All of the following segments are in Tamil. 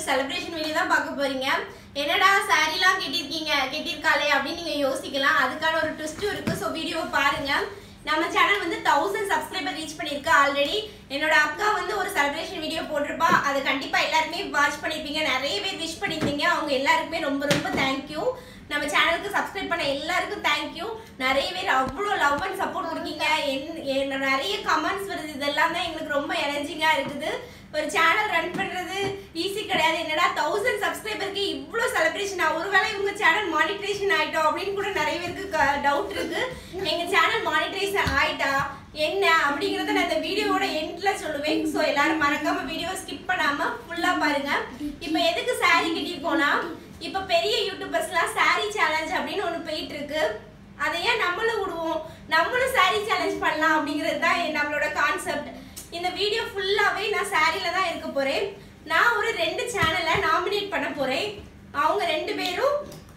செலிப்ரேஷன் வீடியோ தான் பார்க்க போறீங்க என்னடா சாரிலாம் கட்டியிருக்கீங்க கட்டியிருக்காளே அப்படின்னு நீங்க யோசிக்கலாம் அதுக்கான ஒரு ட்விஸ்டும் இருக்கு ஸோ வீடியோ பாருங்க நம்ம சேனல் வந்து தௌசண்ட் சப்ஸ்கிரைபர் ரீச் பண்ணியிருக்கு ஆல்ரெடி என்னோட அக்கா வந்து ஒரு செலிப்ரேஷன் வீடியோ போட்டிருப்பா அது கண்டிப்பா எல்லாருமே வாட்ச் பண்ணிருப்பீங்க நிறைய பேர் விஷ் பண்ணியிருந்தீங்க அவங்க எல்லாருக்குமே ரொம்ப ரொம்ப தேங்க்யூ நம்ம சேனலுக்கு சப்ஸ்கிரைப் பண்ண எல்லாருக்கும் தேங்க்யூ நிறைய பேர் அவ்வளோ லவ் அண்ட் சப்போர்ட் கொடுக்கீங்க என் என் நிறைய கமெண்ட்ஸ் வருது இதெல்லாம் தான் எங்களுக்கு ரொம்ப எனர்ஜிங்காக இருக்குது ஒரு சேனல் ரன் பண்ணுறது ஈஸி கிடையாது என்னடா தௌசண்ட் சப்ஸ்கிரைபருக்கு இவ்வளோ செலிப்ரேஷன் ஒருவேளை இவங்க சேனல் மானிட்ரேஷன் ஆயிட்டோம் அப்படின்னு கூட நிறைய பேருக்கு டவுட் இருக்கு எங்கள் சேனல் மானிட்ரேஷன் ஆயிட்டா என்ன அப்படிங்கறத நான் இந்த வீடியோவோட எண்ட்ல சொல்லுவேன் ஸோ எல்லாரும் மறக்காம வீடியோ ஸ்கிப் பண்ணாம ஃபுல்லா பாருங்க இப்போ எதுக்கு saree கட்டியிருக்கோம்னா இப்போ பெரிய யூடியூபர்ஸ்லாம் saree சேலஞ்ச் அப்படின்னு ஒன்று போயிட்டு இருக்கு அதை ஏன் நம்மளும் விடுவோம் நம்மளும் saree சேலஞ்ச் பண்ணலாம் அப்படிங்கிறது தான் நம்மளோட கான்செப்ட் இந்த வீடியோ ஃபுல்லாவே நான் சாரியில தான் இருக்க போறேன் நான் ஒரு ரெண்டு சேனலை நாமினேட் பண்ண போறேன் அவங்க ரெண்டு பேரும்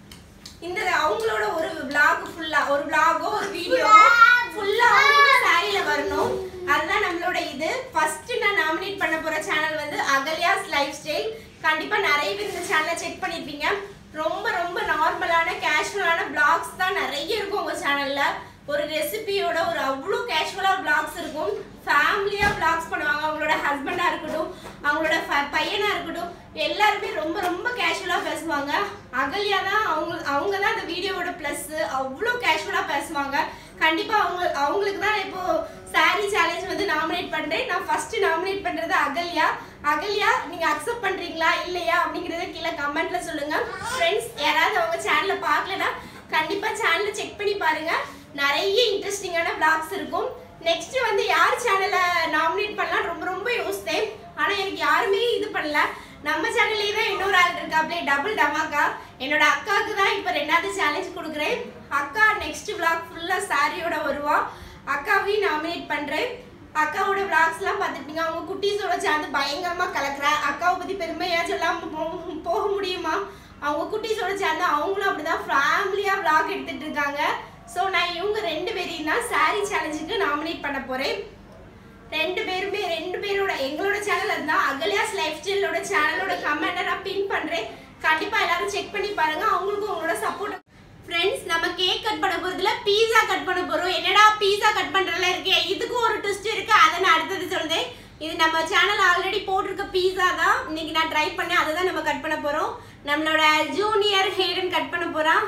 இந்த அவங்களோட ஒரு vlog ஃபுல்லா ஒரு vlog-ஓ ஒரு வீடியோ ஃபுல்லா அவங்க சாரியில வரணும் அதுதான் நம்மளோட இது ஃபர்ஸ்ட் நான் நாமினேட் பண்ண போற சேனல் வந்து அகல்யாஸ் லைஃப் ஸ்டைல் கண்டிப்பா நிறைய பேர் இந்த சேனலை செக் பண்ணிருப்பீங்க ரொம்ப ரொம்ப நார்மலான கேஷுவலான பிளாக்ஸ் தான் நிறைய இருக்கும் உங்க சேனல்ல ஒரு ரெசிபியோட ஒரு அவ்வளோ கேஷுவலா பிளாக்ஸ் இருக்கும் ஃபேமிலியா பிளாக்ஸ் பண்ணுவாங்க அவங்களோட ஹஸ்பண்டா இருக்கட்டும் அவங்களோட ஃப- பையனா இருக்கட்டும் எல்லாருமே ரொம்ப ரொம்ப கேஷுவலா பேசுவாங்க அகல்யா தான் அவங்க அவங்க தான் அந்த வீடியோவோட ப்ளஸ் அவ்வளோ கேஷுவலா பேசுவாங்க கண்டிப்பா அவங்க அவங்களுக்கு தான் இப்போ சாரி சேலஞ்ச் வந்து நாமினேட் பண்றேன் நான் ஃபர்ஸ்ட் நாமினேட் பண்றது அகல்யா அகல்யா நீங்க அக்செப்ட் பண்றீங்களா இல்லையா அப்படிங்கறத கீழே கமெண்ட்ல சொல்லுங்க ஃப்ரெண்ட்ஸ் யாராவது அவங்க சேனலை பார்க்கலனா கண்டிப்பா சேனலை செக் பண்ணி பாருங்க நிறைய இன்ட்ரெஸ்டிங்கான vlogs இருக்கும் நெக்ஸ்ட் வந்து யார் சேனலை நாமினேட் பண்ணலாம் ரொம்ப ரொம்ப யோசித்தேன் ஆனா எனக்கு யாருமே இது பண்ணல நம்ம சேனல்லே தான் இன்னொரு ஆள் இருக்காப்லே டபுள் டமாக்கா என்னோட அக்காவுக்கு தான் இப்போ ரெண்டாவது சேலஞ்ச் கொடுக்குறேன் அக்கா நெக்ஸ்ட் vlog ஃபுல்லா சாரியோட வருவா அக்காவையும் நாமினேட் பண்றேன் அக்காவோட விளாக்ஸ்லாம் பார்த்துருப்பீங்க அவங்க குட்டீஸோட சேர்ந்து பயங்கரமா கலக்குறா அக்காவை பத்தி பெருமையா சொல்லாம போ- போக முடியுமா அவங்க குட்டீஸோட சேர்ந்து அவங்களும் அப்படிதான் ஃபேமிலியா விளாக் எடுத்துட்டு இருக்காங்க ஸோ நான் இவங்க ரெண்டு பேரையும் தான் சாரி சேலஞ்சுக்கு நாமினேட் பண்ண போறேன் ரெண்டு பேருமே ரெண்டு பேரோட எங்களோட சேனல் அதுதான் அகல்யாஸ் லைஃப் ஸ்டைலோட சேனலோட கமெண்ட்டை நான் பின் பண்றேன் கண்டிப்பா எல்லாரும் செக் பண்ணி பாருங்க அவங்களுக்கும் உங்களோட சப்போர்ட் ஃப்ரெண்ட்ஸ் நம்ம கேக் கட் பண்ண போறதுல பீஸா கட் பண்ண போறோம் என்னடா பீஸா கட் பண்றதுல இருக்கே இதுக்கும் ஒரு ட்விஸ்ட் இருக்கு அதை நான் அடுத்தது சொல்றேன் இது நம்ம சேனல் ஆல்ரெடி போட்டிருக்க பீஸா தான் இன்னைக்கு நான் ட்ரை பண்ணேன் அதை தான் நம்ம கட் பண்ண போறோம் நம்மளோட ஜூனியர் ஹேடன் கட் பண்ண போறான்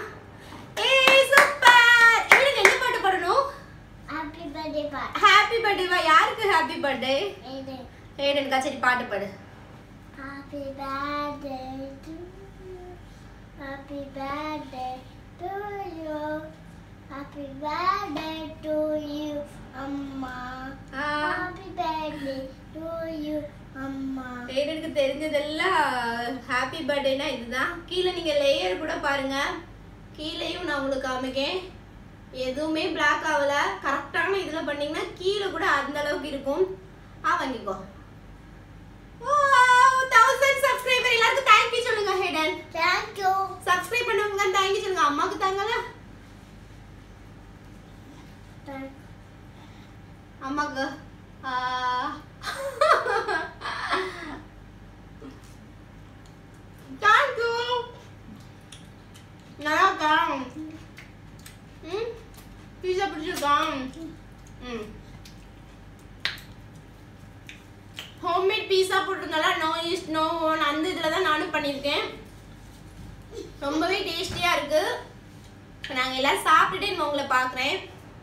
ஏய் சூப்பர் ஹேடன் என்ன பாட்டு பாடணும் Happy birthday, Pat. ஹாப்பி பர்த்டேவா யாருக்கு ஹாப்பி பர்த்டே Aiden. ஹேடன் கச்சேரி பாட்டு பாடு Happy birthday to you. Happy birthday to you. Happy birthday to you, Amma. Happy birthday to you, Amma. ஹேடனுக்கு தெரிஞ்சதெல்லாம் ஹாப்பி பர்த்டேனா இதுதான் கீழே நீங்க லேயர் கூட பாருங்க கீழேயும் நான் உங்களுக்கு காமிக்கேன் எதுவுமே பிளாக் ஆகல கரெக்டான இதுல பண்ணீங்கன்னா கீழே கூட அந்த அளவுக்கு இருக்கும் ஆ வாங்கிக்கோ தௌசண்ட் சப்ஸ்கிரைபர் எல்லாருக்கும் தேங்க்யூ சொல்லுங்க ஹேடன் Thank you. சப்ஸ்கிரைப் பண்ணவங்க தேங்க்யூ சொல்லுங்க அம்மாக்கு தாங்கல Thank அம்மாக்கு தேங்க்யூ நல்லா இருக்கா ம் பீஸா பிடிச்சிருக்கா ம் ஹோம்மேட் பீஸா போட்டிருந்தால நோ ஈஸ்ட் நோ ஓன் அந்த இதில் தான் நானும் பண்ணியிருக்கேன் ரொம்பவே டேஸ்டியாக இருக்கு நாங்கள் எல்லாம் சாப்பிட்டுட்டு நான் உங்களை பார்க்குறேன்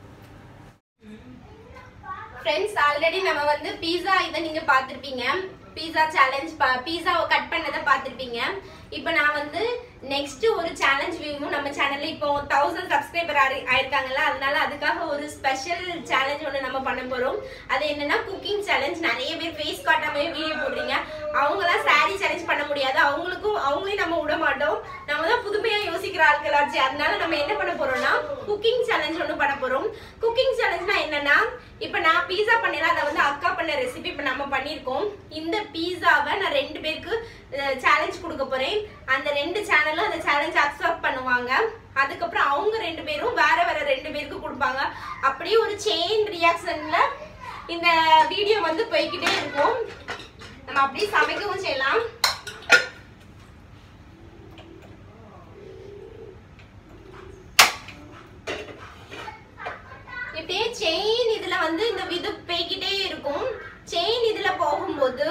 ஃப்ரெண்ட்ஸ் ஆல்ரெடி நம்ம வந்து பீஸா இதை நீங்க பார்த்திருப்பீங்க பீஸா சேலஞ்ச் பீஸாவை கட் பண்ணதை பார்த்திருப்பீங்க இப்போ நான் வந்து நெக்ஸ்ட் ஒரு சேலஞ்ச் வியூவும் நம்ம சேனல்ல இப்போ தௌசண்ட் சப்ஸ்கிரைபர் ஆயிருக்காங்கல்ல அதனால அதுக்காக ஒரு ஸ்பெஷல் சேலஞ்ச் ஒன்று நம்ம பண்ண போறோம் அது என்னன்னா குக்கிங் சேலஞ்ச் நிறைய பேர் ஃபேஸ் காட்டாமே வீடியோ போடுறீங்க அவங்களாம் saree சேலஞ்ச் பண்ண முடியாது அவங்களுக்கும் அவங்களையும் நம்ம விட மாட்டோம் நம்ம தான் புதுமையா யோசிக்கிற ஆட்களாச்சு அதனால நம்ம என்ன பண்ண போறோம்னா குக்கிங் சேலஞ்ச் ஒன்று பண்ண போறோம் குக்கிங் சேலஞ்ச்னா என்னன்னா இப்போ நான் பீஸா பண்ணேன் அதை வந்து அக்கா பண்ண ரெசிபி இப்போ நம்ம பண்ணியிருக்கோம் இந்த பீஸாவை நான் ரெண்டு பேருக்கு சேலஞ்ச் கொடுக்க போறேன் அந்த ரெண்டு சேனலும் அந்த சேலஞ்ச் அக்செப்ட் பண்ணுவாங்க அதுக்கப்புறம் அவங்க ரெண்டு பேரும் வேற வேற ரெண்டு பேருக்கு கொடுப்பாங்க அப்படியே ஒரு செயின் ரியாக்ஷன்ல இந்த வீடியோ வந்து போய்க்கிட்டே இருக்கும் நம்ம அப்படியே சமைக்கவும் செய்யலாம் இப்படியே செயின் இதுல வந்து இந்த இது போய்கிட்டே இருக்கும் செயின் இதுல போகும்போது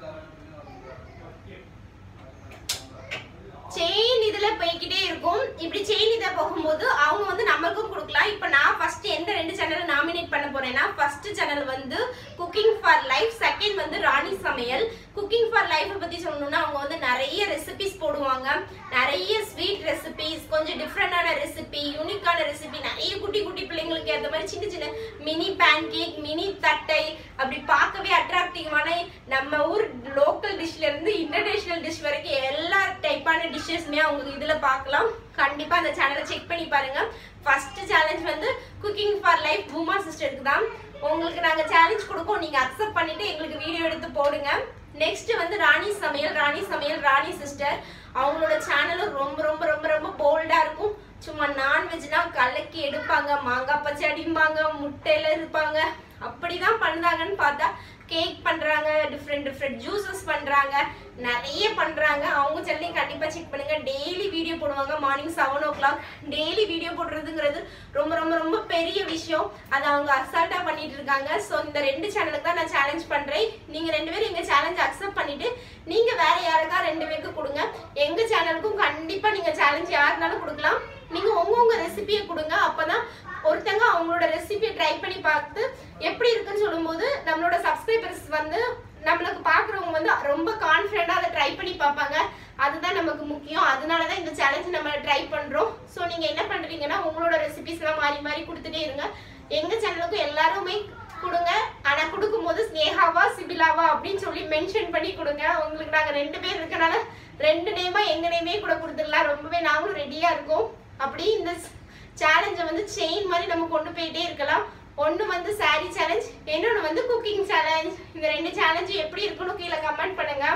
செயின் இதுல போய்கிட்டே இருக்கும் இப்படி செயின் இதை போகும்போது அவங்க வந்து நம்மளுக்கும் கொடுக்கலாம் இப்போ நான் ஃபர்ஸ்ட் எந்த ரெண்டு சேனலை நாமினேட் பண்ண போறேன்னா ஃபர்ஸ்ட் சேனல் வந்து குக்கிங் ஃபார் லைஃப் செகண்ட் வந்து ராணி சமையல் குக்கிங் ஃபார் லைஃப் பத்தி சொல்லணும்னா அவங்க வந்து நிறைய ரெசிபிஸ் போடுவாங்க நிறைய ஸ்வீட் ரெசிபிஸ் கொஞ்சம் டிஃப்ரெண்டான ரெசிபி யூனிக்கான ரெசிபி நிறைய குட்டி குட்டி பிள்ளைங்களுக்கு ஏற்ற மாதிரி சின்ன சின்ன மினி பேன் கேக் மினி தட்டை அப்படி பார்க்கவே அட்ராக்டிவான நம்ம ஊர் லோக்கல் டிஷ்ல இருந்து இன்டர்நேஷனல் டிஷ் வரைக்கும் எல்லா டைப்பான டிஷ்ஷஸ்மே அவங்க இதுல பார்க்கலாம் கண்டிப்பா அந்த சேனலை செக் பண்ணி பாருங்க ஃபர்ஸ்ட் சேலஞ்ச் வந்து குக்கிங் ஃபார் லைஃப் பூமா சிஸ்டருக்கு தான் உங்களுக்கு நாங்க சேலஞ்ச் கொடுப்போம் நீங்க அக்செப்ட் பண்ணிட்டு எங்களுக்கு வீடியோ எடுத்து போடுங்க நெக்ஸ்ட் வந்து ராணி சமையல் ராணி சமையல் ராணி சிஸ்டர் அவங்களோட சேனலும் ரொம்ப ரொம்ப ரொம்ப ரொம்ப போல்டா இருக்கும் சும்மா நான்வெஜ்னா கலக்கி எடுப்பாங்க மாங்காய் பச்சடிம்பாங்க முட்டையில இருப்பாங்க அப்படிதான் பண்றாங்கன்னு பார்த்தா கேக் பண்றாங்க டிஃப்ரெண்ட் டிஃப்ரெண்ட் ஜூசஸ் பண்றாங்க நிறைய பண்றாங்க அவங்க சேனலையும் கண்டிப்பா செக் பண்ணுங்க டெய்லி வீடியோ போடுவாங்க morning seven o'clock daily video போடுறதுங்கிறது ரொம்ப ரொம்ப ரொம்ப பெரிய விஷயம் அதை அவங்க அசால்ட்டா பண்ணிட்டு இருக்காங்க ஸோ இந்த ரெண்டு சேனலுக்கு தான் நான் சேலஞ்ச் பண்றேன் நீங்க ரெண்டு பேரும் எங்க சேலஞ்ச் அக்செப்ட் பண்ணிட்டு நீங்க வேற யாருக்கா ரெண்டு பேருக்கு கொடுங்க எங்க சேனலுக்கும் கண்டிப்பா நீங்க சேலஞ்ச் யாருனாலும் கொடுக்கலாம் நீங்க உங்கவுங்க ரெசிபியை கொடுங்க அப்பதான் ஒருத்தங்க அவங்களோட ரெசிபியை ட்ரை பண்ணி பார்த்து எப்படி இருக்குன்னு சொல்லும்போது நம்மளோட சப்ஸ்கிரைபர்ஸ் வந்து நம்மளுக்கு பார்க்குறவங்க வந்து ரொம்ப கான்ஃபிடென்ட்டாக அதை ட்ரை பண்ணி பார்ப்பாங்க அதுதான் நமக்கு முக்கியம் அதனால தான் இந்த சேலஞ்ச் நம்ம ட்ரை பண்ணுறோம் ஸோ நீங்கள் என்ன பண்ணுறீங்கன்னா உங்களோட ரெசிபிஸ்லாம் மாறி மாறி கொடுத்துட்டே இருங்க எங்கள் சேனலுக்கும் எல்லாருமே கொடுங்க ஆனால் கொடுக்கும்போது ஸ்னேகாவா சிபிலாவா அப்படின்னு சொல்லி மென்ஷன் பண்ணி கொடுங்க உங்களுக்கு நாங்கள் ரெண்டு பேர் இருக்கனால ரெண்டு நேமா எங்க நேமே கூட கொடுத்துடலாம் ரொம்பவே நாங்களும் ரெடியாக இருக்கோம் அப்படி இந்த சேலஞ்சை வந்து செயின் மாதிரி நம்ம கொண்டு போயிட்டே இருக்கலாம் ஒன்று வந்து saree சேலஞ்ச் இன்னொன்று வந்து குக்கிங் சேலஞ்ச் இந்த ரெண்டு சேலஞ்சும் எப்படி இருக்குன்னு கீழே கமெண்ட் பண்ணுங்க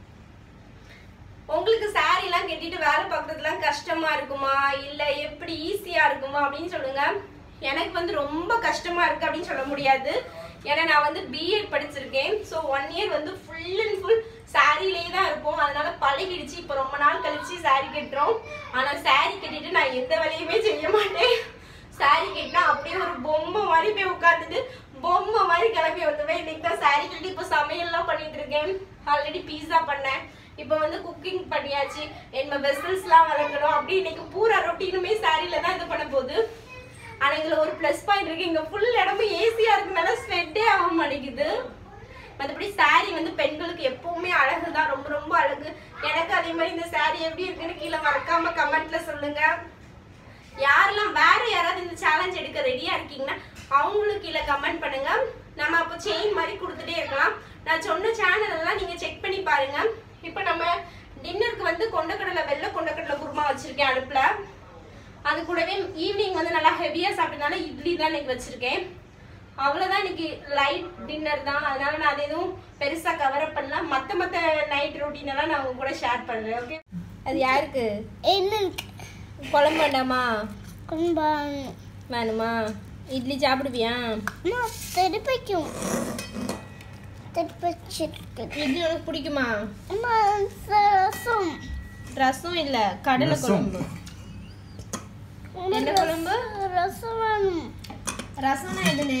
உங்களுக்கு saree எல்லாம் கட்டிட்டு வேலை பார்க்கறதுலாம் கஷ்டமா இருக்குமா இல்ல எப்படி ஈஸியா இருக்குமா அப்படின்னு சொல்லுங்க எனக்கு வந்து ரொம்ப கஷ்டமா இருக்கு அப்படின்னு சொல்ல முடியாது ஏன்னா நான் வந்து பிஎட் படிச்சிருக்கேன் ஸோ ஒன் இயர் வந்து ஃபுல் அண்ட் ஃபுல் சாரிலேயே தான் இருப்போம் அதனால பழகிடுச்சு இப்போ ரொம்ப நாள் கழிச்சு saree கட்டுறோம் ஆனா saree கட்டிட்டு நான் எந்த வேலையுமே செய்ய மாட்டேன் saree கட்டினா அப்படியே ஒரு பொம்மை மாதிரி போய் உட்காந்துட்டு பொம்மை மாதிரி கிளம்பி வந்துவேன் இன்னைக்கு தான் saree கட்டி இப்போ சமையல்லாம் பண்ணிட்டு இருக்கேன் ஆல்ரெடி பீஸா பண்ணேன் இப்போ வந்து குக்கிங் பண்ணியாச்சு என்ன வெசல்ஸ்லாம் வளர்க்கணும் அப்படி இன்னைக்கு பூரா ரொட்டீனுமே சாரியில தான் இது பண்ண போகுது ஆனா இதுல ஒரு ப்ளஸ் பாயிண்ட் இருக்கு இங்க ஃபுல் இடமும் ஏசியா இருக்கனால ஸ்வெட்டே ஆக மாட்டேங்குது மற்றபடி saree வந்து பெண்களுக்கு எப்பவுமே அழகு தான் ரொம்ப ரொம்ப அழகு எனக்கு அதே மாதிரி இந்த saree எப்படி இருக்குன்னு கீழே மறக்காம கமெண்ட்ல சொல்லுங்க யாரெல்லாம் வேற யாராவது இந்த சேலஞ்ச் எடுக்க ரெடியா இருக்கீங்கன்னா அவங்களும் கீழே கமெண்ட் பண்ணுங்க நம்ம அப்போ செயின் மாதிரி கொடுத்துட்டே இருக்கலாம் நான் சொன்ன சேனல் எல்லாம் நீங்க செக் பண்ணி பாருங்க இப்போ நம்ம டின்னருக்கு வந்து கொண்டக்கடலை வெள்ளை கொண்டக்கடலை குருமா வச்சிருக்கேன் அடுப்புல அது கூடவே ஈவினிங் வந்து நல்லா ஹெவியா சாப்பிட்டனால இட்லி தான் இன்னைக்கு வச்சிருக்கேன் அவ்வளவுதான் இன்னைக்கு லைட் டின்னர் தான் அதனால நான் அது எதுவும் பெருசா கவர் அப் பண்ணல மத்த மத்த நைட் ரொட்டீன் எல்லாம் நான் உங்க கூட ஷேர் பண்றேன் ஓகே அது யாருக்கு எனக்கு குழம்பு வேண்டாமா கும்பம் வேணுமா இட்லி சாப்பிடுவியா நான் திருப்பிக்கும் திருப்பிச்சிருக்கு இட்லி உனக்கு பிடிக்குமா அம்மா ரசம் ரசம் இல்ல கடலை ரசம். குழம்பு என்ன குழம்பு ரசம் வேணும் ரசம்னா எதுனே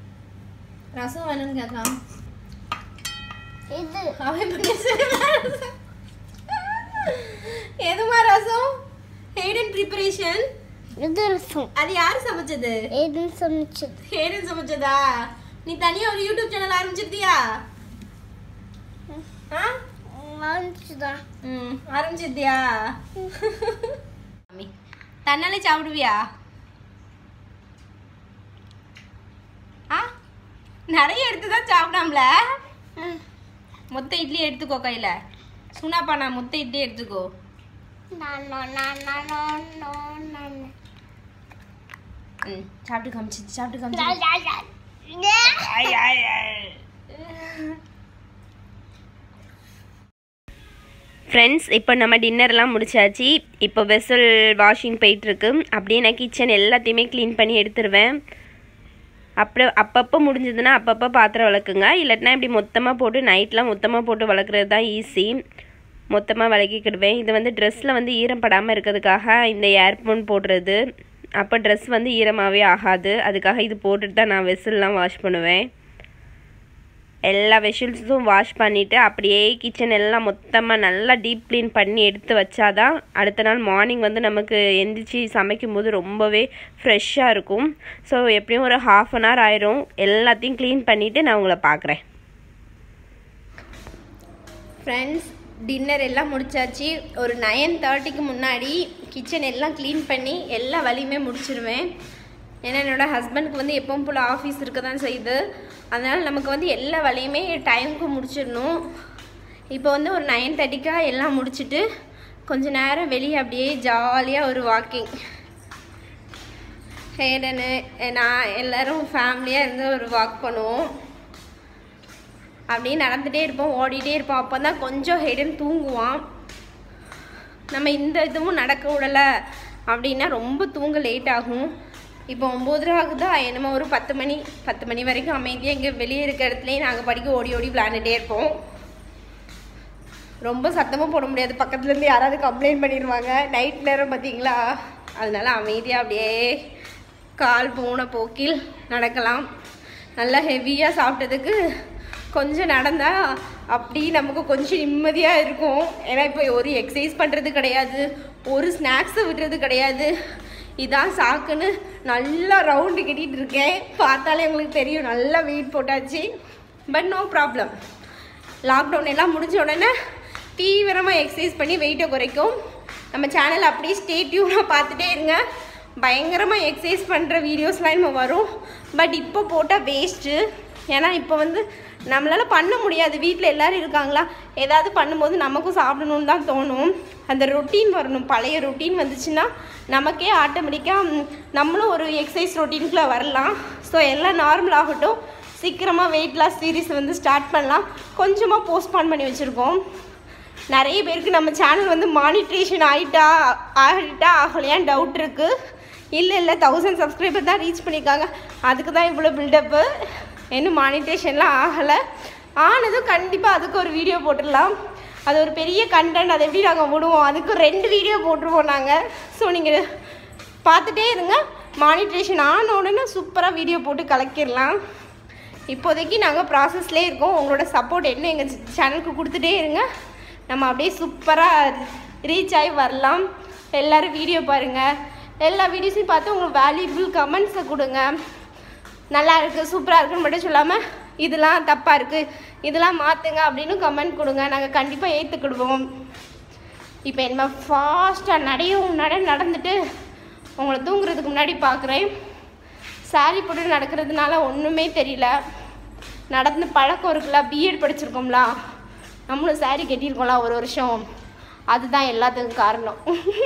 ரசம் வேணும்னு கேட்கான் இது அவன் இப்ப பேசுறது. எதுமா ரசம் ஹேடன் ப்ரிப்பரேஷன் இது ரசம் அது யார் சமைச்சது இது சமைச்சது ஹேடன் சமைச்சதா நீ தனியா ஒரு யூடியூப் சேனல் ஆரம்பிச்சிருத்தியா ஆ வாங்கிச்சுதான் ம் ஆரம்பிச்சிருத்தியா தன்னாலே சாப்பிடுவியா ஆ நிறைய எடுத்து தான் சாப்பிடாமல மொத்த இட்லி எடுத்துக்கோ கையில சுனாப்பா மொத்த இட்லி எடுத்துக்கோ நான் நான் நான் நான் நான் நான் நான் ம் சாப்பிட்டு காமிச்சு சாப்பிட்டு காமிச்சு நான் நான் நான் ஐ, ஐ, ஐ. ஃப்ரெண்ட்ஸ் இப்போ நம்ம டின்னர்லாம் முடிச்சாச்சு இப்போ வெசல் வாஷிங் போயிட்டுருக்கு அப்படியே நான் கிச்சன் எல்லாத்தையுமே க்ளீன் பண்ணி எடுத்துருவேன் அப்புறம் அப்பப்போ முடிஞ்சதுன்னா அப்பப்போ பாத்திரம் விளக்குங்க இல்லாட்டினா இப்படி மொத்தமாக போட்டு நைட்லாம் மொத்தமாக போட்டு வளர்க்குறது தான் ஈஸி மொத்தமாக விளக்கிக்கிடுவேன் இது வந்து ட்ரெஸ்ஸில் வந்து ஈரம் படாமல் இருக்கிறதுக்காக இந்த ஏர்போன் போடுறது அப்போ ட்ரெஸ் வந்து ஈரமாகவே ஆகாது அதுக்காக இது போட்டுட்டு தான் நான் வெசல்லாம் வாஷ் பண்ணுவேன் எல்லா வெஷல்ஸும் வாஷ் பண்ணிவிட்டு அப்படியே கிச்சன் எல்லாம் மொத்தமாக நல்லா டீப் க்ளீன் பண்ணி எடுத்து வச்சாதான் அடுத்த நாள் மார்னிங் வந்து நமக்கு எந்திரிச்சு சமைக்கும் போது ரொம்பவே ஃப்ரெஷ்ஷாக இருக்கும் ஸோ எப்படியும் ஒரு ஹாஃப் அன் ஹவர் ஆயிரும் எல்லாத்தையும் க்ளீன் பண்ணிவிட்டு நான் உங்களை பார்க்குறேன் ஃப்ரெண்ட்ஸ் டின்னர் எல்லாம் முடிச்சாச்சு ஒரு நைன் தேர்ட்டிக்கு முன்னாடி கிச்சன் எல்லாம் க்ளீன் பண்ணி எல்லா வேலையுமே முடிச்சிருவேன் ஏன்னா என்னோடய ஹஸ்பண்டுக்கு வந்து எப்பவும் போல் ஆஃபீஸ் இருக்க தான் செய்யுது அதனால் நமக்கு வந்து எல்லா வேலையுமே டைமுக்கு முடிச்சிடணும் இப்போ வந்து ஒரு நைன் தேர்ட்டிக்காக எல்லாம் முடிச்சுட்டு கொஞ்ச நேரம் வெளியே அப்படியே ஜாலியாக ஒரு வாக்கிங் ஹேடனு நான் எல்லோரும் ஃபேமிலியாக இருந்து ஒரு வாக் பண்ணுவோம் அப்படியே நடந்துகிட்டே இருப்போம் ஓடிட்டே இருப்போம் அப்போ தான் கொஞ்சம் ஹெடன் தூங்குவான் நம்ம இந்த இதுவும் நடக்க விடலை அப்படின்னா ரொம்ப தூங்க லேட் ஆகும் இப்போ ஒம்போதரை ஆகுதா என்னமோ ஒரு பத்து மணி பத்து மணி வரைக்கும் அமைதியாக இங்கே வெளியே இருக்க இடத்துலையே நாங்கள் படிக்க ஓடி ஓடி விளாண்டுட்டே இருப்போம் ரொம்ப சத்தமாக போட முடியாது பக்கத்துலேருந்து யாராவது கம்ப்ளைண்ட் பண்ணிடுவாங்க நைட் நேரம் பார்த்தீங்களா அதனால அமைதியாக அப்படியே கால் போன போக்கில் நடக்கலாம் நல்லா ஹெவியாக சாப்பிட்டதுக்கு கொஞ்சம் நடந்தால் அப்படி நமக்கு கொஞ்சம் நிம்மதியாக இருக்கும் ஏன்னா இப்போ ஒரு எக்ஸசைஸ் பண்ணுறது கிடையாது ஒரு ஸ்நாக்ஸை விடுறது கிடையாது இதான் சாக்குன்னு நல்லா ரவுண்டு கட்டிகிட்டு இருக்கேன் பார்த்தாலே உங்களுக்கு தெரியும் நல்லா வெயிட் போட்டாச்சு பட் நோ ப்ராப்ளம் லாக்டவுன் எல்லாம் முடிஞ்ச உடனே தீவிரமாக எக்ஸசைஸ் பண்ணி வெயிட்டை குறைக்கும் நம்ம சேனல் அப்படியே ஸ்டே டியூனாக பார்த்துட்டே இருங்க பயங்கரமாக எக்ஸசைஸ் பண்ணுற வீடியோஸ்லாம் இன்னும் வரும் பட் இப்போ போட்டால் வேஸ்ட்டு ஏன்னா இப்போ வந்து நம்மளால் பண்ண முடியாது வீட்டில் எல்லோரும் இருக்காங்களா ஏதாவது பண்ணும்போது நமக்கும் சாப்பிடணுன்னு தான் தோணும் அந்த ரொட்டீன் வரணும் பழைய ரொட்டீன் வந்துச்சுன்னா நமக்கே ஆட்டோமேட்டிக்காக நம்மளும் ஒரு எக்ஸசைஸ் ரொட்டீனுக்குள்ளே வரலாம் ஸோ எல்லாம் நார்மல் ஆகட்டும் சீக்கிரமாக வெயிட் லாஸ் சீரீஸ் வந்து ஸ்டார்ட் பண்ணலாம் கொஞ்சமாக போஸ்ட்பான் பண்ணி வச்சுருக்கோம் நிறைய பேருக்கு நம்ம சேனல் வந்து மானிட்ரேஷன் ஆகிட்டா ஆகிட்டா ஆகலையான்னு டவுட் இருக்குது இல்லை இல்லை தௌசண்ட் சப்ஸ்கிரைபர் தான் ரீச் பண்ணியிருக்காங்க அதுக்கு தான் இவ்வளோ பில்டப்பு இன்னும் மானிட்டேஷன்லாம் ஆகலை ஆனதும் கண்டிப்பாக அதுக்கு ஒரு வீடியோ போட்டுடலாம் அது ஒரு பெரிய கண்டென்ட் அதை எப்படி நாங்கள் விடுவோம் அதுக்கு ரெண்டு வீடியோ போட்டுருவோம் நாங்கள் ஸோ நீங்கள் பார்த்துட்டே இருங்க மானிட்ரேஷன் ஆன உடனே சூப்பராக வீடியோ போட்டு கலக்கிடலாம் இப்போதைக்கு நாங்கள் ப்ராசஸ்லேயே இருக்கோம் உங்களோட சப்போர்ட் என்ன எங்கள் சேனலுக்கு கொடுத்துட்டே இருங்க நம்ம அப்படியே சூப்பராக ரீச் ஆகி வரலாம் எல்லோரும் வீடியோ பாருங்கள் எல்லா வீடியோஸையும் பார்த்து உங்களுக்கு வேல்யூபிள் கமெண்ட்ஸை கொடுங்க நல்லா இருக்குது சூப்பராக இருக்குன்னு மட்டும் சொல்லாமல் இதெல்லாம் தப்பாக இருக்குது இதெல்லாம் மாற்றுங்க அப்படின்னு கமெண்ட் கொடுங்க நாங்கள் கண்டிப்பாக ஏற்றுக்கிடுவோம் இப்போ என்ன ஃபாஸ்ட்டாக நடையும் நட நடந்துட்டு உங்களை தூங்குறதுக்கு முன்னாடி பார்க்குறேன் சாரி போட்டு நடக்கிறதுனால ஒன்றுமே தெரியல நடந்து பழக்கம் இருக்குல்ல பிஎட் படிச்சிருக்கோம்ல நம்மளும் சாரி கட்டியிருக்கோம்ல ஒரு வருஷம் அதுதான் எல்லாத்துக்கும் காரணம்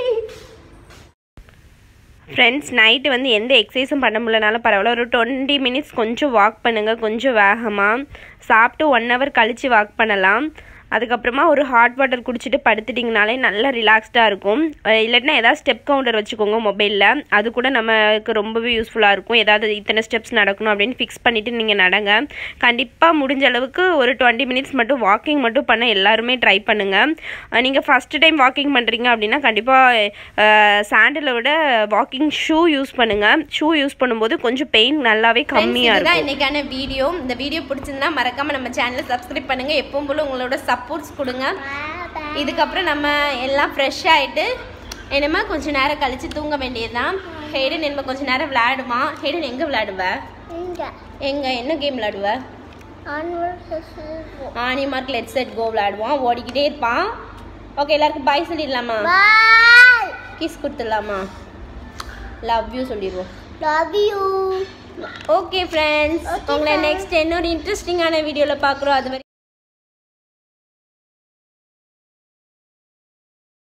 ஃப்ரெண்ட்ஸ் நைட்டு வந்து எந்த எக்ஸசைஸும் பண்ண முடியலனாலும் பரவாயில்ல ஒரு டுவெண்ட்டி மினிட்ஸ் கொஞ்சம் வாக் பண்ணுங்கள் கொஞ்சம் வேகமாக சாப்பிட்டு ஒன் ஹவர் கழித்து வாக் பண்ணலாம் அதுக்கப்புறமா ஒரு ஹாட் வாட்டர் குடிச்சிட்டு படுத்துட்டிங்கனாலே நல்லா ரிலாக்ஸ்டாக இருக்கும் அஹ் இல்லாட்டினா ஏதாவது ஸ்டெப் கவுண்டர் வச்சுக்கோங்க மொபைலில் அது கூட நமக்கு ரொம்பவே யூஸ்ஃபுல்லாக இருக்கும் ஏதாவது இத்தனை ஸ்டெப்ஸ் நடக்கணும் அப்படின்னு ஃபிக்ஸ் பண்ணிவிட்டு நீங்கள் நடங்க கண்டிப்பாக முடிஞ்ச அளவுக்கு ஒரு டுவெண்ட்டி மினிட்ஸ் மட்டும் வாக்கிங் மட்டும் பண்ண எல்லாருமே ட்ரை பண்ணுங்கள் நீங்கள் ஃபஸ்ட்டு டைம் வாக்கிங் பண்ணுறீங்க அப்படின்னா கண்டிப்பாக சாண்டிலை விட வாக்கிங் ஷூ யூஸ் பண்ணுங்கள் ஷூ யூஸ் பண்ணும்போது கொஞ்சம் பெயின் நல்லாவே கம்மியாக இதுதான் இருக்கும் இன்னைக்கான வீடியோ இந்த வீடியோ பிடிச்சிருந்தா மறக்காம நம்ம சேனலை சப்ஸ்கிரைப் பண்ணுங்க எப்பவும் போல உங்களோட சப்போர்ட்ஸ் கொடுங்க இதுக்கப்புறம் நம்ம எல்லாம் ஃப்ரெஷ் ஆயிட்டு என்னமா கொஞ்ச நேரம் கழிச்சு தூங்க வேண்டியதுதான் ஹேடன் என்ன கொஞ்ச நேரம் விளையாடுமா ஹேடன் எங்க விளையாடுவ இங்க எங்க என்ன கேம் விளையாடுவ annual festival on your mark let set go விளையாடுவான் ஓடிக்கிட்டே இருப்பான் ஓகே எல்லாருக்கும் பாய் சொல்லிடலாமா பாய் கிஸ் கொடுத்துடலாமா லவ் யூ சொல்லிடுவோம் love you okay friends Okay, உங்களை friends. நெக்ஸ்ட் இன்னொரு இன்ட்ரெஸ்டிங்கான வீடியோவில் பார்க்குறோம் அது வரை